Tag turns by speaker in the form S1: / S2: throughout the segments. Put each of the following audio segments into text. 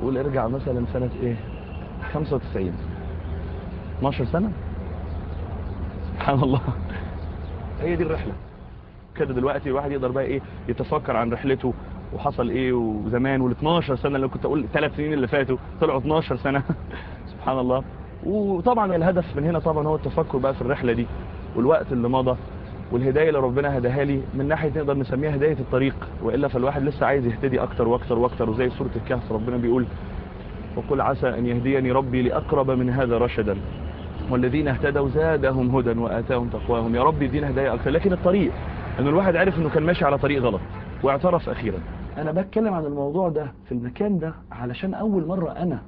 S1: قول ارجع مثلا سنة ايه 95 12 سنة سبحان الله هي دي الرحلة كده دلوقتي الواحد يقدر بقى ايه يتفكر عن رحلته وحصل ايه وزمان وال 12 سنة اللي كنت اقول ثلاث سنين اللي فاتوا طلعوا 12 سنة سبحان الله وطبعا الهدف من هنا طبعا هو التفكر بقى في الرحلة دي والوقت اللي مضى والهداية اللي ربنا هداها لي من ناحية نقدر نسميها هداية الطريق وإلا فالواحد لسه عايز يهتدي أكتر وأكتر وأكتر وزي سورة الكهف ربنا بيقول وقل عسى أن يهديني ربي لأقرب من هذا رشدا والذين اهتدوا زادهم هدى وآتاهم تقواهم يا رب يدينا هداية أكتر لكن الطريق أن الواحد عرف أنه كان ماشي على طريق غلط واعترف أخيرا أنا بتكلم عن الموضوع ده في المكان ده علشان أول مرة أنا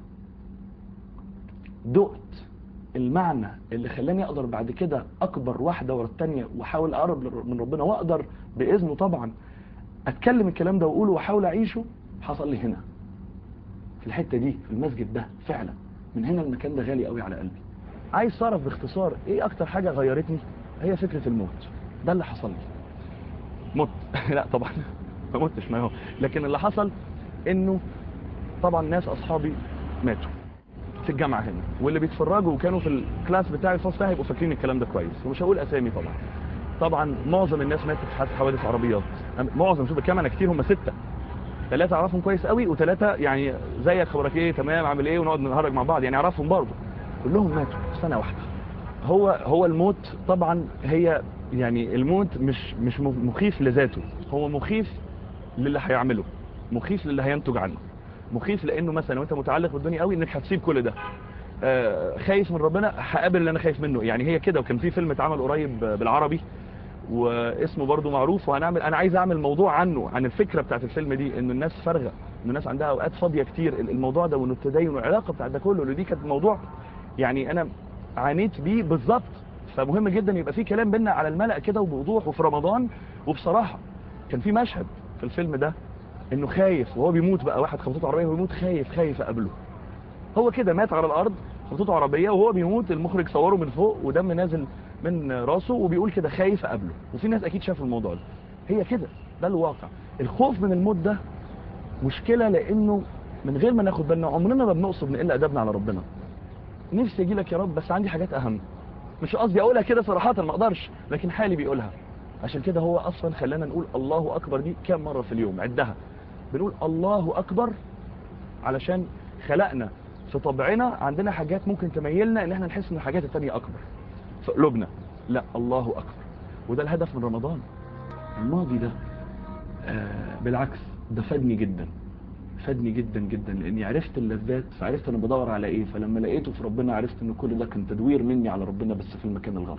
S1: دقت المعنى اللي خلاني اقدر بعد كده اكبر واحدة ورا التانية واحاول اقرب من ربنا واقدر باذنه طبعا اتكلم الكلام ده واقوله واحاول اعيشه حصل لي هنا في الحتة دي في المسجد ده فعلا من هنا المكان ده غالي قوي على قلبي عايز تعرف باختصار ايه اكتر حاجة غيرتني هي فكرة الموت ده اللي حصل لي مت لا طبعا ما متش ما هو لكن اللي حصل انه طبعا ناس اصحابي ماتوا في الجامعة هنا واللي بيتفرجوا وكانوا في الكلاس بتاعي الفصل ده هيبقوا فاكرين الكلام ده كويس ومش هقول اسامي طبعا طبعا معظم الناس ماتت في حوادث عربيات معظم شوف كام انا كتير هم ستة ثلاثة اعرفهم كويس قوي وثلاثة يعني زيك خبرك ايه تمام عامل ايه ونقعد نهرج مع بعض يعني اعرفهم برضه كلهم ماتوا في سنة واحدة هو هو الموت طبعا هي يعني الموت مش مش مخيف لذاته هو مخيف للي هيعمله مخيف للي هينتج عنه مخيف لانه مثلا وانت متعلق بالدنيا قوي انك هتسيب كل ده آه خايف من ربنا هقابل اللي انا خايف منه يعني هي كده وكان في فيلم اتعمل قريب بالعربي واسمه برضو معروف وهنعمل انا عايز اعمل موضوع عنه عن الفكره بتاعت الفيلم دي ان الناس فارغه ان الناس عندها اوقات فاضيه كتير الموضوع ده وانه التدين والعلاقه بتاعت ده كله اللي دي كانت موضوع يعني انا عانيت بيه بالظبط فمهم جدا يبقى في كلام بينا على الملأ كده وبوضوح وفي رمضان وبصراحه كان في مشهد في الفيلم ده انه خايف وهو بيموت بقى واحد خبطته عربيه ويموت خايف خايف اقابله هو كده مات على الارض خبطته عربيه وهو بيموت المخرج صوره من فوق ودم نازل من راسه وبيقول كده خايف اقابله وفي ناس اكيد شافوا الموضوع ده هي كده ده الواقع الخوف من الموت ده مشكله لانه من غير ما ناخد بالنا عمرنا ما بنقصد نقل ادبنا على ربنا نفسي اجي لك يا رب بس عندي حاجات اهم مش قصدي اقولها كده صراحه ما اقدرش لكن حالي بيقولها عشان كده هو اصلا خلانا نقول الله اكبر دي كام مره في اليوم عدها بنقول الله أكبر علشان خلقنا في طبعنا عندنا حاجات ممكن تميلنا ان احنا نحس ان الحاجات التانية أكبر في قلوبنا لا الله أكبر وده الهدف من رمضان الماضي ده آه بالعكس ده فادني جدا فادني جدا جدا لاني عرفت اللذات فعرفت انا بدور على ايه فلما لقيته في ربنا عرفت ان كل ده كان تدوير مني على ربنا بس في المكان الغلط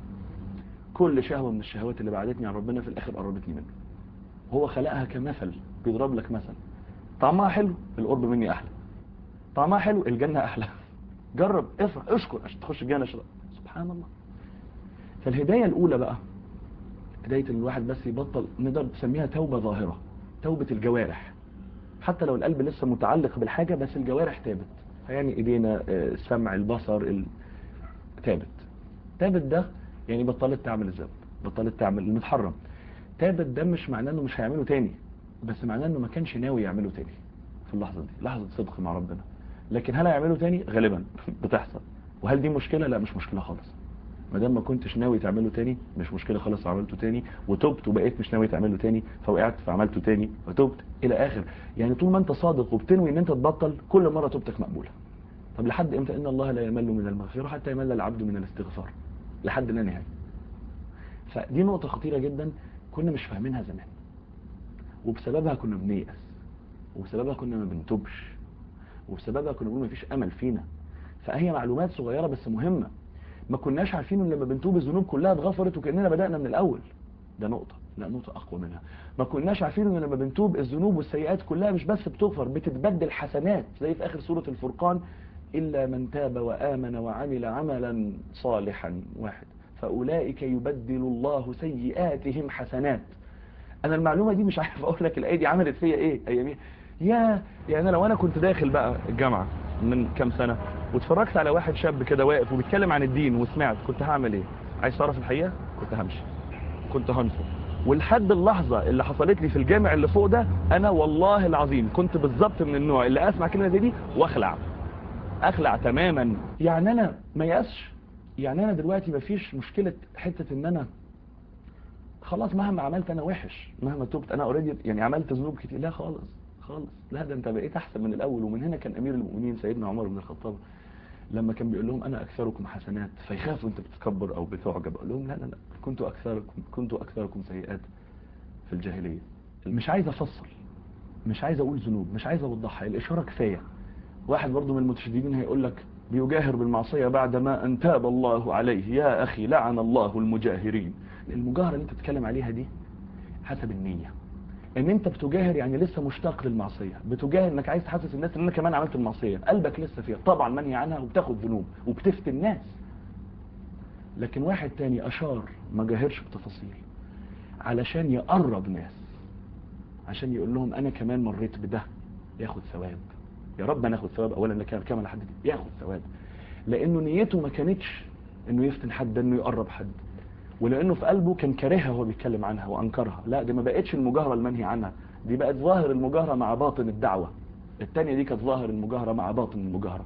S1: كل شهوة من الشهوات اللي بعدتني عن ربنا في الاخر قربتني منه هو خلقها كمثل بيضرب لك مثل طعمها حلو القرب مني احلى طعمها حلو الجنة احلى جرب افرح اشكر عشان تخش الجنة اشرب سبحان الله فالهداية الاولى بقى هداية ان الواحد بس يبطل نقدر نسميها توبة ظاهرة توبة الجوارح حتى لو القلب لسه متعلق بالحاجة بس الجوارح تابت يعني ايدينا السمع البصر ال... تابت تابت ده يعني بطلت تعمل الذنب بطلت تعمل المتحرم تابت ده مش معناه انه مش هيعمله تاني بس معناه انه ما كانش ناوي يعمله تاني في اللحظة دي لحظة صدق مع ربنا لكن هل هيعمله تاني غالبا بتحصل وهل دي مشكلة لا مش مشكلة خالص ما دام ما كنتش ناوي تعمله تاني مش مشكلة خالص عملته تاني وتبت وبقيت مش ناوي تعمله تاني فوقعت فعملته تاني وتبت الى اخر يعني طول ما انت صادق وبتنوي ان انت تبطل كل مرة توبتك مقبولة طب لحد امتى ان الله لا يمل من المغفرة حتى يمل العبد من الاستغفار لحد لا نهاية فدي نقطة خطيرة جدا كنا مش فاهمينها زمان وبسببها كنا بنيأس وبسببها كنا ما بنتوبش وبسببها كنا بنقول مفيش امل فينا فهي معلومات صغيرة بس مهمة ما كناش عارفين ان لما بنتوب الذنوب كلها اتغفرت وكاننا بدأنا من الاول ده نقطة لا نقطة اقوى منها ما كناش عارفين ان لما بنتوب الذنوب والسيئات كلها مش بس بتغفر بتتبدل حسنات زي في اخر سورة الفرقان الا من تاب وامن وعمل عملا صالحا واحد فاولئك يبدل الله سيئاتهم حسنات انا المعلومة دي مش عارف اقول لك الايه دي عملت فيا ايه ايامي يا يعني لو انا كنت داخل بقى الجامعة من كام سنة واتفرجت على واحد شاب كده واقف وبيتكلم عن الدين وسمعت كنت هعمل ايه عايز تعرف الحقيقة كنت همشي كنت هنفر ولحد اللحظة اللي حصلت لي في الجامع اللي فوق ده انا والله العظيم كنت بالظبط من النوع اللي اسمع كلمة زي دي واخلع اخلع تماما يعني انا ما يأسش يعني انا دلوقتي مفيش مشكلة حتة ان انا خلاص مهما عملت انا وحش مهما تبت انا اوريدي يعني عملت ذنوب كتير لا خالص خالص لا ده انت بقيت احسن من الاول ومن هنا كان امير المؤمنين سيدنا عمر بن الخطاب لما كان بيقول لهم انا اكثركم حسنات فيخافوا انت بتتكبر او بتعجب اقول لهم لا لا لا كنت اكثركم كنت اكثركم سيئات في الجاهليه مش عايز افصل مش عايز اقول ذنوب مش عايز اوضحها الاشاره كفايه واحد برضه من المتشددين هيقول لك بيجاهر بالمعصيه بعد ما ان تاب الله عليه يا اخي لعن الله المجاهرين المجاهره اللي انت بتتكلم عليها دي حسب النيه ان انت بتجاهر يعني لسه مشتاق للمعصيه بتجاهر انك عايز تحسس الناس ان انا كمان عملت المعصيه قلبك لسه فيها طبعا منهي عنها وبتاخد ذنوب وبتفتي الناس لكن واحد تاني اشار ما جاهرش بتفاصيل علشان يقرب ناس عشان يقول لهم انا كمان مريت بده ياخد ثواب يا رب انا اخد ثواب اولا لك كمان لحد دي ياخد ثواب لانه نيته ما كانتش انه يفتن حد انه يقرب حد ولانه في قلبه كان كارهها وهو بيتكلم عنها وانكرها لا دي ما بقتش المجاهره المنهي عنها دي بقت ظاهر المجاهره مع باطن الدعوه الثانيه دي كانت ظاهر المجاهره مع باطن المجاهره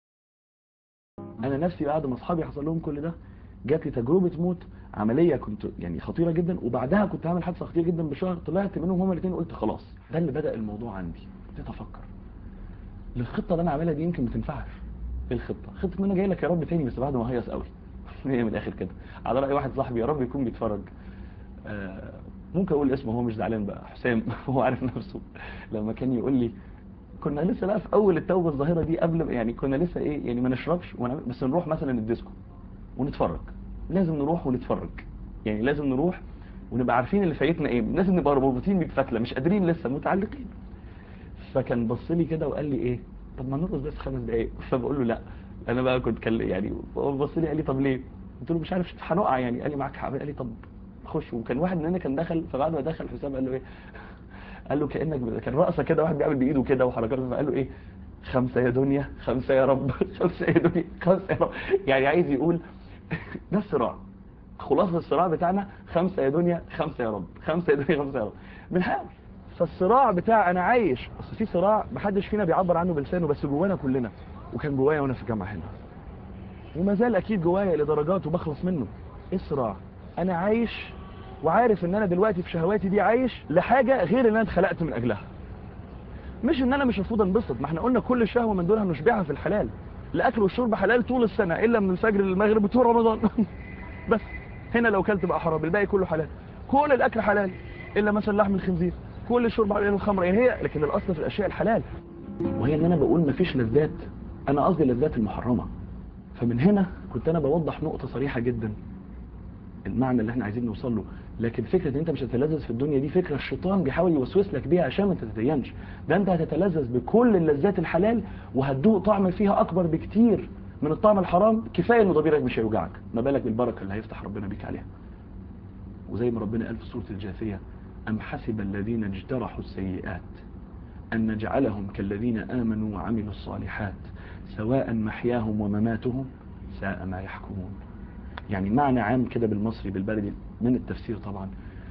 S1: انا نفسي بعد ما اصحابي حصل لهم كل ده جات لي تجربه موت عمليه كنت يعني خطيره جدا وبعدها كنت عامل حادثه خطيره جدا بشهر طلعت منهم هما الاثنين قلت خلاص ده اللي بدا الموضوع عندي ابتديت افكر الخطه اللي انا عاملها دي يمكن ما تنفعش ايه الخطه خطه ان انا جاي لك يا رب تاني بس بعد ما هيص قوي هي من الاخر كده على راي واحد صاحبي يا رب يكون بيتفرج آه ممكن اقول اسمه هو مش زعلان بقى حسام هو عارف نفسه لما كان يقول لي كنا لسه بقى في اول التوبه الظاهره دي قبل يعني كنا لسه ايه يعني ما نشربش بس نروح مثلا الديسكو ونتفرج لازم نروح ونتفرج يعني لازم نروح ونبقى عارفين اللي فايتنا ايه لازم نبقى مربوطين بالفتله مش قادرين لسه متعلقين فكان بص لي كده وقال لي ايه طب ما نرقص بس خمس دقايق فبقول له لا انا بقى كنت كل يعني هو بص لي قال لي طب ليه قلت له مش عارف هنقع يعني قال لي معاك حق قال لي طب خش وكان واحد مننا كان دخل فبعد ما دخل حسام قال له ايه قال له كانك كان رقصه كده واحد بيعمل بايده كده وحركات فقال له ايه خمسه يا دنيا خمسه يا رب خمسه يا دنيا خمسه يا رب يعني عايز يقول ده الصراع خلاصه الصراع بتاعنا خمسه يا دنيا خمسه يا رب خمسه يا دنيا خمسه يا رب بنحاول فالصراع بتاع انا عايش اصل في صراع محدش فينا بيعبر عنه بلسانه بس جوانا كلنا وكان جوايا وانا في الجامعه هنا وما زال اكيد جوايا لدرجات وبخلص منه ايه الصراع انا عايش وعارف ان انا دلوقتي في شهواتي دي عايش لحاجه غير اللي انا اتخلقت من اجلها مش ان انا مش المفروض انبسط ما احنا قلنا كل شهوه من دول هنشبعها في الحلال الاكل والشرب حلال طول السنه الا من الفجر للمغرب طول رمضان بس هنا لو كلت بقى حرام الباقي كله حلال كل الاكل حلال الا مثلا لحم الخنزير كل الشرب حلال الخمر يعني هي لكن الاصل في الاشياء الحلال وهي ان انا بقول مفيش لذات انا قصدي اللذات المحرمه فمن هنا كنت انا بوضح نقطه صريحه جدا المعنى اللي احنا عايزين نوصل له لكن فكره ان انت مش هتتلذذ في الدنيا دي فكره الشيطان بيحاول يوسوس لك بيها عشان ما تتدينش ده انت هتتلذذ بكل اللذات الحلال وهتدوق طعم فيها اكبر بكتير من الطعم الحرام كفايه ان ضميرك مش هيوجعك ما بالك بالبركه اللي هيفتح ربنا بيك عليها وزي ما ربنا قال في سوره الجاثيه ام حسب الذين اجترحوا السيئات ان نجعلهم كالذين امنوا وعملوا الصالحات سواء محياهم ومماتهم ساء ما يحكمون يعني معنى عام كده بالمصري بالبلدي من التفسير طبعا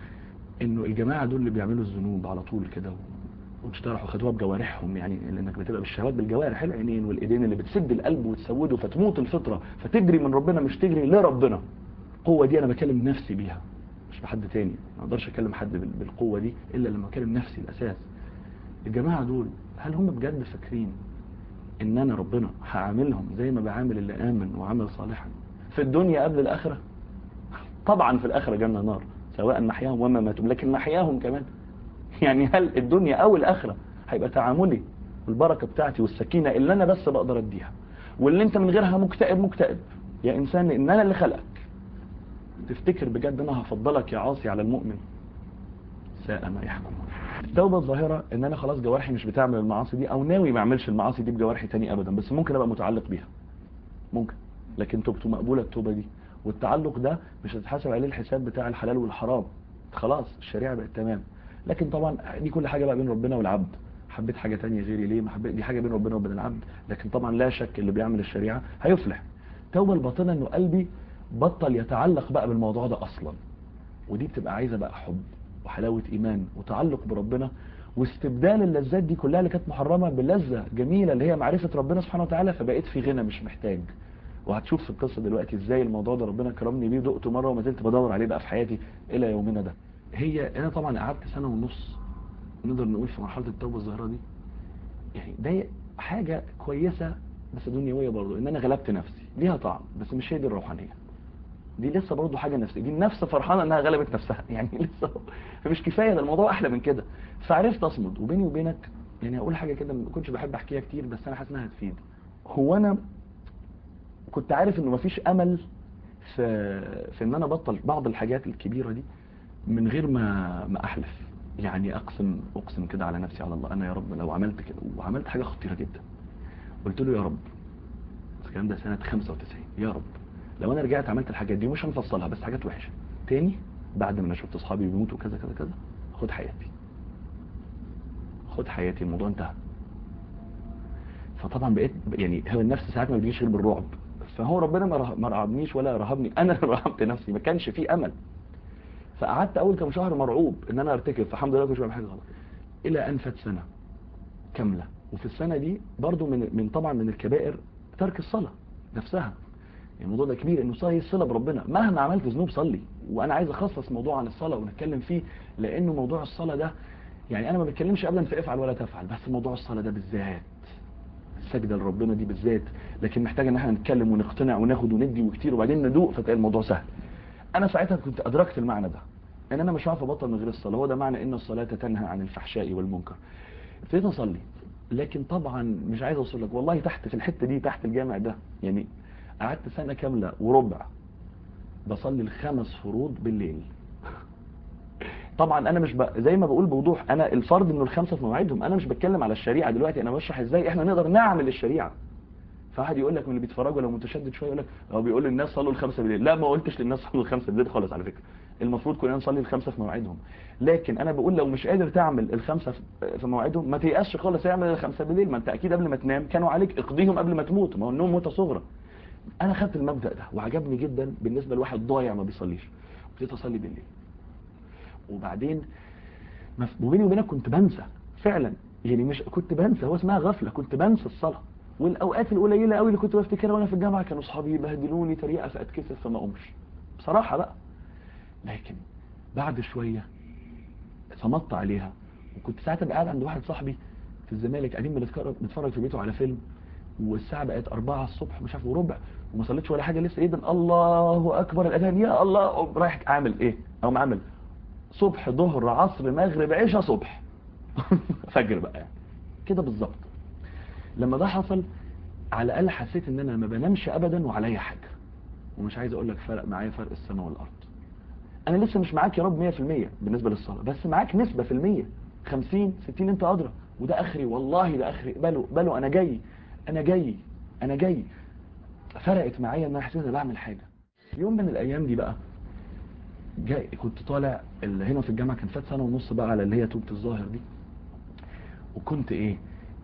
S1: انه الجماعة دول اللي بيعملوا الذنوب على طول كده واجترحوا خدوها بجوارحهم يعني لانك بتبقى بالشهوات بالجوارح العينين والايدين اللي بتسد القلب وتسوده فتموت الفطرة فتجري من ربنا مش تجري لربنا القوة دي انا بكلم نفسي بيها مش بحد تاني ما اقدرش اكلم حد بالقوة دي الا لما اكلم نفسي الاساس الجماعة دول هل هم بجد فاكرين ان انا ربنا هعاملهم زي ما بعامل اللي امن وعمل صالحا في الدنيا قبل الاخره طبعا في الاخره جنه نار سواء محياهم وما ماتوا لكن محياهم كمان يعني هل الدنيا او الاخره هيبقى تعاملي والبركه بتاعتي والسكينه اللي انا بس بقدر اديها واللي انت من غيرها مكتئب مكتئب يا انسان ان انا اللي خلقك تفتكر بجد انا هفضلك يا عاصي على المؤمن ساء ما يحكمون التوبه الظاهره ان انا خلاص جوارحي مش بتعمل المعاصي دي او ناوي ما اعملش المعاصي دي بجوارحي تاني ابدا بس ممكن ابقى متعلق بيها ممكن لكن توبته مقبوله التوبه دي والتعلق ده مش هتتحاسب عليه الحساب بتاع الحلال والحرام خلاص الشريعه بقت تمام لكن طبعا دي كل حاجه بقى بين ربنا والعبد حبيت حاجه تانية غيري ليه ما حبيت دي حاجه بين ربنا وبين العبد لكن طبعا لا شك اللي بيعمل الشريعه هيفلح التوبه الباطنه انه قلبي بطل يتعلق بقى بالموضوع ده اصلا ودي بتبقى عايزه بقى حب وحلاوة ايمان وتعلق بربنا واستبدال اللذات دي كلها اللي كانت محرمة بلذة جميلة اللي هي معرفة ربنا سبحانه وتعالى فبقيت في غنى مش محتاج وهتشوف في القصة دلوقتي ازاي الموضوع ده ربنا كرمني بيه دقته مرة وما زلت بدور عليه بقى في حياتي الى يومنا ده هي انا طبعا قعدت سنة ونص نقدر نقول في مرحلة التوبة الظاهرة دي يعني ده حاجة كويسة بس دنيوية برضو ان انا غلبت نفسي ليها طعم بس مش هي دي الروحانية دي لسه برضو حاجة نفسية دي النفس فرحانة انها غلبت نفسها يعني لسه فمش كفاية ده الموضوع احلى من كده فعرفت اصمد وبيني وبينك يعني اقول حاجة كده ما كنتش بحب احكيها كتير بس انا حاسس انها هتفيد هو انا كنت عارف انه مفيش امل في في ان انا ابطل بعض الحاجات الكبيرة دي من غير ما ما احلف يعني اقسم اقسم كده على نفسي على الله انا يا رب لو عملت كده وعملت حاجة خطيرة جدا قلت له يا رب الكلام ده سنة 95 يا رب لو انا رجعت عملت الحاجات دي مش هنفصلها بس حاجات وحشة تاني بعد ما انا شفت اصحابي بيموتوا كذا كذا كذا خد حياتي خد حياتي الموضوع انتهى فطبعا بقيت يعني هو النفس ساعات ما بيجيش غير بالرعب فهو ربنا ما رعبنيش ولا رهبني انا اللي رهبت نفسي ما كانش في امل فقعدت اول كام شهر مرعوب ان انا ارتكب فالحمد لله كنت بعمل حاجه غلط الى ان فات سنه كامله وفي السنه دي برضو من من طبعا من الكبائر ترك الصلاه نفسها يعني الموضوع ده كبير انه صلاه الصله بربنا مهما عملت ذنوب صلي وانا عايز اخصص موضوع عن الصلاه ونتكلم فيه لانه موضوع الصلاه ده يعني انا ما بتكلمش ابدا في افعل ولا تفعل بس موضوع الصلاه ده بالذات السجده لربنا دي بالذات لكن محتاج ان احنا نتكلم ونقتنع وناخد وندي وكتير وبعدين ندوق فتلاقي الموضوع سهل انا ساعتها كنت ادركت المعنى ده ان انا مش عارف ابطل من غير الصلاه هو ده معنى ان الصلاه تنهى عن الفحشاء والمنكر ابتديت اصلي لكن طبعا مش عايز اوصل لك والله تحت في الحته دي تحت الجامع ده يعني قعدت سنه كامله وربع بصلي الخمس فروض بالليل طبعا انا مش ب... زي ما بقول بوضوح انا الفرض انه الخمسه في مواعيدهم انا مش بتكلم على الشريعه دلوقتي انا بشرح ازاي احنا نقدر نعمل الشريعه فواحد يقول لك من اللي بيتفرجوا لو متشدد شويه يقول لك هو بيقول للناس صلوا الخمسه بالليل لا ما قلتش للناس صلوا الخمسه بالليل خالص على فكره المفروض كلنا نصلي الخمسه في مواعيدهم لكن انا بقول لو مش قادر تعمل الخمسه في مواعيدهم ما تيأسش خالص اعمل الخمسه بالليل ما انت اكيد قبل ما تنام كانوا عليك اقضيهم قبل ما تموت ما هو النوم موته صغرى انا خدت المبدا ده وعجبني جدا بالنسبه لواحد ضايع ما بيصليش ابتديت اصلي بالليل وبعدين وبيني وبينك كنت بنسى فعلا يعني مش كنت بنسى هو اسمها غفله كنت بنسى الصلاه والاوقات القليله قوي اللي كنت بفتكرها وانا في الجامعه كانوا اصحابي يبهدلوني طريقه فاتكسف فما اقومش بصراحه بقى لكن بعد شويه صمت عليها وكنت ساعتها قاعد عند واحد صاحبي في الزمالك قاعدين بنتفرج في بيته على فيلم والساعه بقت 4 الصبح مش عارف وربع وما صليتش ولا حاجه لسه ايه ده الله اكبر الاذان يا الله رايح اعمل ايه او عامل صبح ظهر عصر مغرب عشاء صبح فجر بقى يعني كده بالظبط لما ده حصل على الاقل حسيت ان انا ما بنامش ابدا وعليا حاجه ومش عايز اقول لك فرق معايا فرق السماء والارض انا لسه مش معاك يا رب 100% بالنسبه للصلاه بس معاك نسبه في المية 50 60 انت ادرى وده اخري والله ده اخري اقبله اقبله انا جاي انا جاي انا جاي فرقت معايا ان انا حسيت ان بعمل حاجه يوم من الايام دي بقى جاي كنت طالع هنا في الجامعه كان فات سنه ونص بقى على اللي هي توبه الظاهر دي وكنت ايه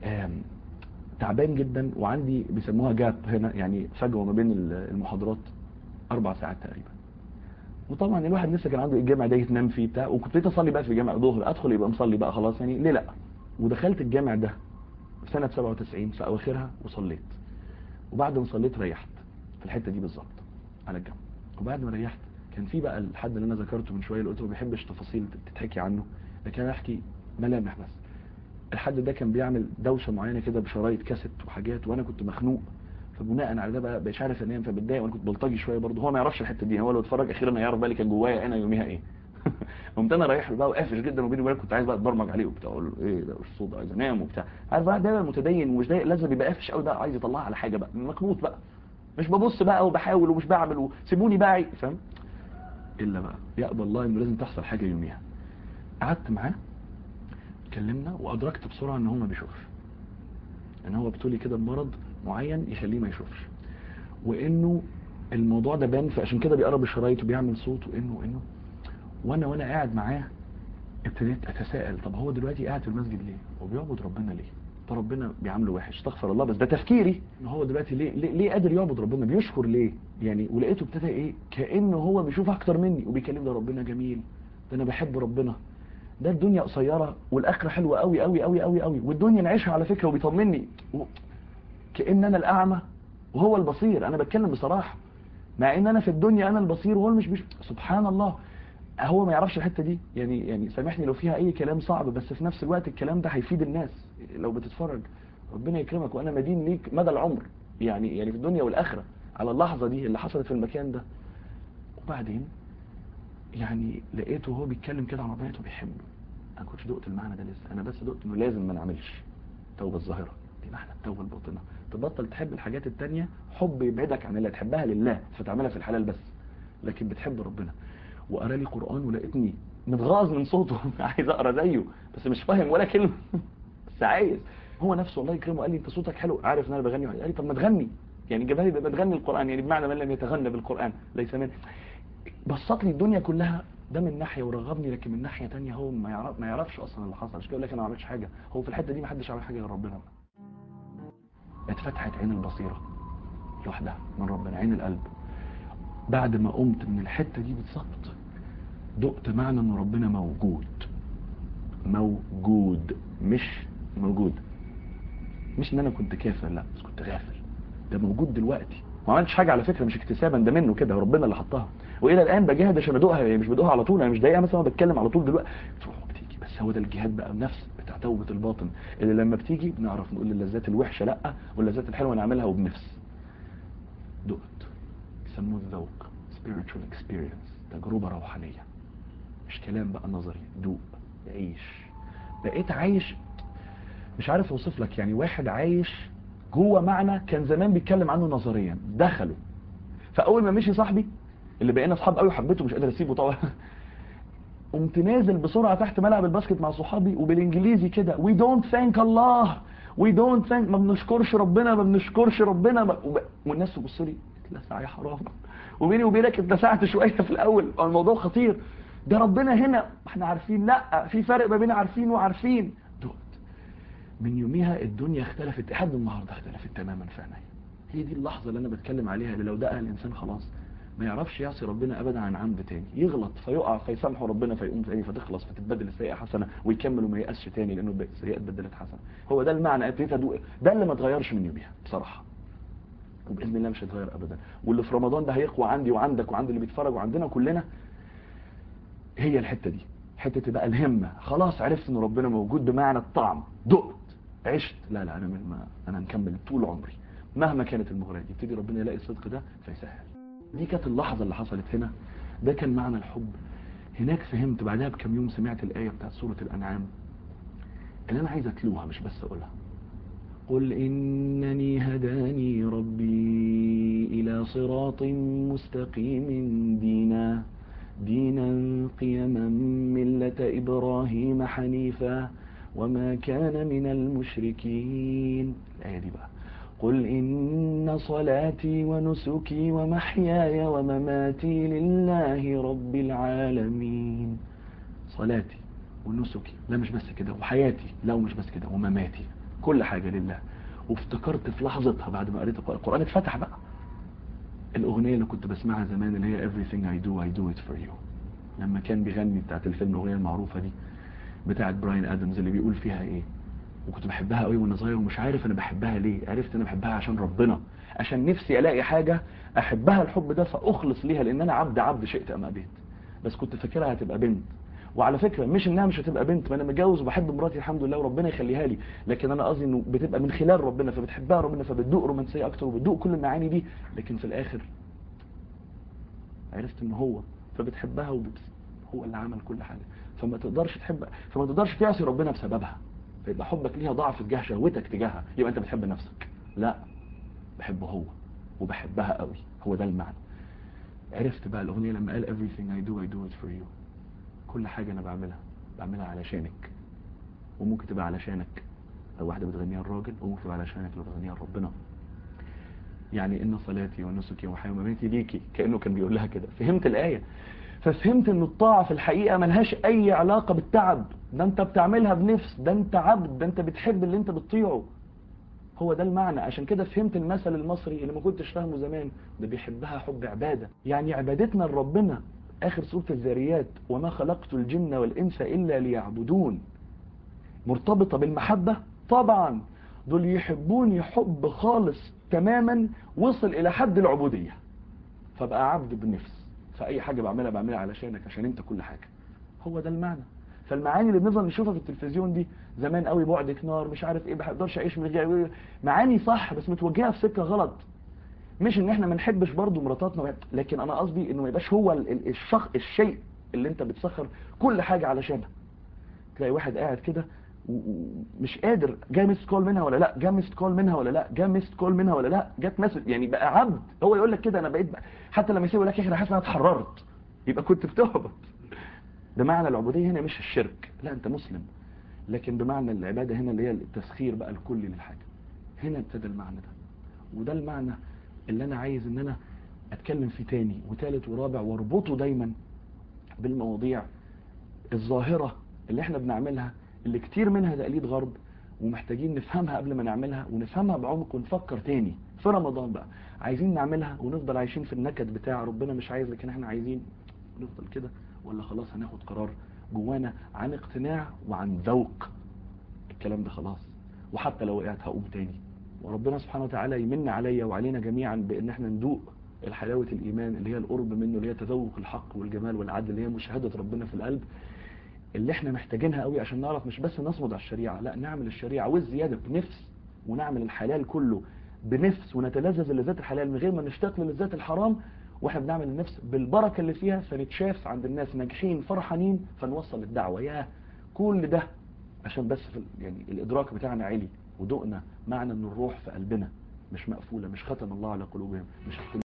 S1: تعبان جدا وعندي بيسموها جاب هنا يعني فجوه ما بين المحاضرات اربع ساعات تقريبا وطبعا الواحد لسه كان عنده الجامع ده يتنام فيه بتاع وكنت ابتديت اصلي بقى في الجامع ظهر ادخل يبقى مصلي بقى خلاص يعني ليه لا ودخلت الجامع ده في سنه 97 في اواخرها وصليت وبعد ما صليت ريحت في الحته دي بالظبط على الجنب وبعد ما ريحت كان في بقى الحد اللي انا ذكرته من شويه اللي قلت ما بيحبش تفاصيل تتحكي عنه لكن انا احكي ملامح بس الحد ده كان بيعمل دوشه معينه كده بشرايط كاسيت وحاجات وانا كنت مخنوق فبناء على ده بقى مش عارف انام فبتضايق وانا كنت بلطجي شويه برضه هو ما يعرفش الحته دي هو لو اتفرج اخيرا هيعرف بقى اللي كان جوايا انا يوميها ايه قمت انا رايح له بقى وقافش جدا وبيني وبينك كنت عايز بقى اتبرمج عليه وبتاع اقول له ايه ده الصوت عايز انام وبتاع عارف بقى ده متدين ومش ضايق لازم يبقى قافش قوي بقى عايز يطلعها على حاجه بقى مكبوت بقى مش ببص بقى وبحاول ومش بعمل وسيبوني بقى فاهم الا بقى يقبل الله انه لازم تحصل حاجه يوميها قعدت معاه اتكلمنا وادركت بسرعه ان هو ما بيشوفش ان هو بتقولي كده بمرض معين يخليه ما يشوفش وانه الموضوع ده بان فعشان كده بيقرب الشرايط وبيعمل صوت وانه انه وانا وانا قاعد معاه ابتديت اتساءل طب هو دلوقتي قاعد في المسجد ليه وبيعبد ربنا ليه فربنا بيعامله وحش استغفر الله بس ده تفكيري ان هو دلوقتي ليه ليه, ليه قادر يعبد ربنا بيشكر ليه يعني ولقيته ابتدى ايه كانه هو بيشوف اكتر مني وبيكلم ده ربنا جميل ده انا بحب ربنا ده الدنيا قصيره والاخره حلوه قوي قوي قوي قوي قوي والدنيا نعيشها على فكره وبيطمني و... كان انا الاعمى وهو البصير انا بتكلم بصراحه مع ان انا في الدنيا انا البصير وهو مش بش... سبحان الله هو ما يعرفش الحته دي يعني يعني سامحني لو فيها اي كلام صعب بس في نفس الوقت الكلام ده هيفيد الناس لو بتتفرج ربنا يكرمك وانا مدين ليك مدى العمر يعني يعني في الدنيا والاخره على اللحظه دي اللي حصلت في المكان ده وبعدين يعني لقيته وهو بيتكلم كده عن ربنا بيحبه انا كنتش دقت المعنى ده لسه انا بس دقت انه لازم ما نعملش توبه الظاهره دي معنى التوبه الباطنه تبطل تحب الحاجات التانية حب يبعدك عن اللي تحبها لله فتعملها في الحلال بس لكن بتحب ربنا وقرا لي قران ولقيتني متغاظ من صوته عايز اقرا زيه بس مش فاهم ولا كلمه بس عايز هو نفسه الله يكرمه قال لي انت صوتك حلو عارف ان انا بغني قال لي طب ما تغني يعني جابها لي بتغني القران يعني بمعنى من لم يتغنى بالقران ليس من بسط لي الدنيا كلها ده من ناحيه ورغبني لكن من ناحيه تانية هو ما يعرف ما يعرفش اصلا اللي حصل عشان كده يقول لك انا ما عملتش حاجه هو في الحته دي ما حدش عمل حاجه غير ربنا اتفتحت عين البصيره لوحدها من ربنا عين القلب بعد ما قمت من الحته دي بالظبط دقت معنى ان ربنا موجود موجود مش موجود مش ان انا كنت كافر لا بس كنت غافل ده موجود دلوقتي ما عملتش حاجه على فكره مش اكتسابا ده منه كده ربنا اللي حطها والى الان بجاهد عشان ادوقها يعني مش بدوقها على طول انا مش دقيقه مثلا بتكلم على طول دلوقتي تروح وبتيجي بس هو ده الجهاد بقى بنفس بتاع توبه الباطن اللي لما بتيجي بنعرف نقول اللذات الوحشه لا واللذات الحلوه نعملها وبنفس دقت يسموه الذوق spiritual experience تجربه روحانيه مش كلام بقى نظري دوق عيش بقيت عايش مش عارف اوصف لك يعني واحد عايش جوه معنى كان زمان بيتكلم عنه نظريا دخله فاول ما مشي صاحبي اللي بقينا اصحاب قوي وحبيته مش قادر اسيبه طبعا قمت نازل بسرعه تحت ملعب الباسكت مع صحابي وبالانجليزي كده وي دونت ثانك الله وي دونت ثانك ما بنشكرش ربنا ما بنشكرش ربنا ما... وب... والناس تبص لي اتلسع يا حرام وبيني وبينك اتلسعت شويه في الاول الموضوع خطير ده ربنا هنا احنا عارفين لا في فرق ما بين عارفين وعارفين دقت من يوميها الدنيا اختلفت لحد النهارده اختلفت تماما في عينيا هي دي اللحظه اللي انا بتكلم عليها اللي لو دقها الانسان خلاص ما يعرفش يعصي ربنا ابدا عن عمد تاني يغلط فيقع فيسامحه ربنا فيقوم تاني فتخلص فتتبدل السيئه حسنه ويكمل وما ييأسش تاني لانه السيئه اتبدلت حسنه هو ده المعنى ابتديت ادوق ده اللي ما اتغيرش من يوميها بصراحه وباذن الله مش هيتغير ابدا واللي في رمضان ده هيقوى عندي وعندك وعند اللي بيتفرج وعندنا كلنا هي الحته دي حته بقى الهمه خلاص عرفت ان ربنا موجود بمعنى الطعم دقت عشت لا لا انا من ما انا مكمل طول عمري مهما كانت المغريات يبتدي ربنا يلاقي الصدق ده فيسهل دي كانت اللحظه اللي حصلت هنا ده كان معنى الحب هناك فهمت بعدها بكم يوم سمعت الايه بتاعت سوره الانعام اللي انا عايز اتلوها مش بس اقولها قل إنني هداني ربي إلى صراط مستقيم دينا دينا قيما ملة إبراهيم حنيفا وما كان من المشركين الآية دي بقى قل إن صلاتي ونسكي ومحياي ومماتي لله رب العالمين صلاتي ونسكي لا مش بس كده وحياتي لا ومش بس كده ومماتي كل حاجة لله وافتكرت في لحظتها بعد ما قريت القرآن القرآن اتفتح بقى الأغنية اللي كنت بسمعها زمان اللي هي everything I do I do it for you لما كان بيغني بتاعت الفيلم الأغنية المعروفة دي بتاعت براين آدمز اللي بيقول فيها ايه وكنت بحبها قوي وانا صغير ومش عارف انا بحبها ليه عرفت انا بحبها عشان ربنا عشان نفسي الاقي حاجة احبها الحب ده فاخلص ليها لان انا عبد عبد شئت ام ابيت بس كنت فاكرها هتبقى بنت وعلى فكرة مش انها مش هتبقى بنت ما انا متجوز وبحب مراتي الحمد لله وربنا يخليها لي لكن انا قصدي انه بتبقى من خلال ربنا فبتحبها ربنا فبتدوق رومانسيه اكتر وبتدوق كل المعاني دي لكن في الاخر عرفت ان هو فبتحبها وبت... هو اللي عمل كل حاجة فما تقدرش تحب فما تقدرش تعصي ربنا بسببها فيبقى حبك ليها ضعف تجاه شهوتك تجاهها يبقى انت بتحب نفسك لا بحبه هو وبحبها قوي هو ده المعنى عرفت بقى الاغنيه لما قال everything I do I do it for you كل حاجة أنا بعملها بعملها علشانك وممكن تبقى علشانك لو واحدة بتغنيها الراجل وممكن تبقى علشانك لو بتغنيها ربنا يعني إن صلاتي ونسكي وحياة ومماتي ليكي كأنه كان بيقول لها كده فهمت الآية ففهمت ان الطاعة في الحقيقة ملهاش اي علاقة بالتعب ده انت بتعملها بنفس ده انت عبد ده انت بتحب اللي انت بتطيعه هو ده المعنى عشان كده فهمت المثل المصري اللي ما كنتش فاهمه زمان ده بيحبها حب عبادة يعني عبادتنا لربنا اخر سورة الذاريات وما خلقت الجن والانس الا ليعبدون مرتبطة بالمحبة طبعا دول يحبوني حب خالص تماما وصل الى حد العبودية فبقى عبد بالنفس فاي حاجة بعملها بعملها علشانك عشان انت كل حاجة هو ده المعنى فالمعاني اللي بنفضل نشوفها في التلفزيون دي زمان قوي بعدك نار مش عارف ايه ما بقدرش اعيش من غير معاني صح بس متوجهه في سكه غلط مش ان احنا ما نحبش برضه مراتاتنا لكن انا قصدي انه ما يبقاش هو الشخ الشيء اللي انت بتسخر كل حاجه علشانها تلاقي واحد قاعد كده ومش قادر جاي ميست كول منها ولا لا جاي ميست كول منها ولا لا جاي ميست كول منها ولا لا جت مسج يعني بقى عبد هو يقول لك كده انا بقيت بقى حتى لما يسيب لك انا حاسس ان انا اتحررت يبقى كنت بتهبط بمعنى العبودية هنا مش الشرك لا انت مسلم لكن بمعنى العبادة هنا اللي هي التسخير بقى الكلي للحاجة هنا ابتدى المعنى ده وده المعنى اللي انا عايز ان انا اتكلم فيه تاني وتالت ورابع واربطه دايما بالمواضيع الظاهرة اللي احنا بنعملها اللي كتير منها تقليد غرب ومحتاجين نفهمها قبل ما نعملها ونفهمها بعمق ونفكر تاني في رمضان بقى عايزين نعملها ونفضل عايشين في النكد بتاع ربنا مش عايز لكن احنا عايزين نفضل كده ولا خلاص هناخد قرار جوانا عن اقتناع وعن ذوق الكلام ده خلاص وحتى لو وقعت هقوم تاني وربنا سبحانه وتعالى يمن عليا وعلينا جميعا بان احنا ندوق الحلاوة الايمان اللي هي القرب منه اللي هي تذوق الحق والجمال والعدل اللي هي مشاهدة ربنا في القلب اللي احنا محتاجينها قوي عشان نعرف مش بس نصمد على الشريعة لا نعمل الشريعة والزيادة بنفس ونعمل الحلال كله بنفس ونتلذذ لذات الحلال من غير ما نشتاق للذات الحرام واحنا بنعمل النفس بالبركة اللي فيها فنتشاف عند الناس ناجحين فرحانين فنوصل الدعوة يا كل ده عشان بس في يعني الادراك بتاعنا عالي ودقنا معنى ان الروح في قلبنا مش مقفولة مش ختم الله على قلوبهم مش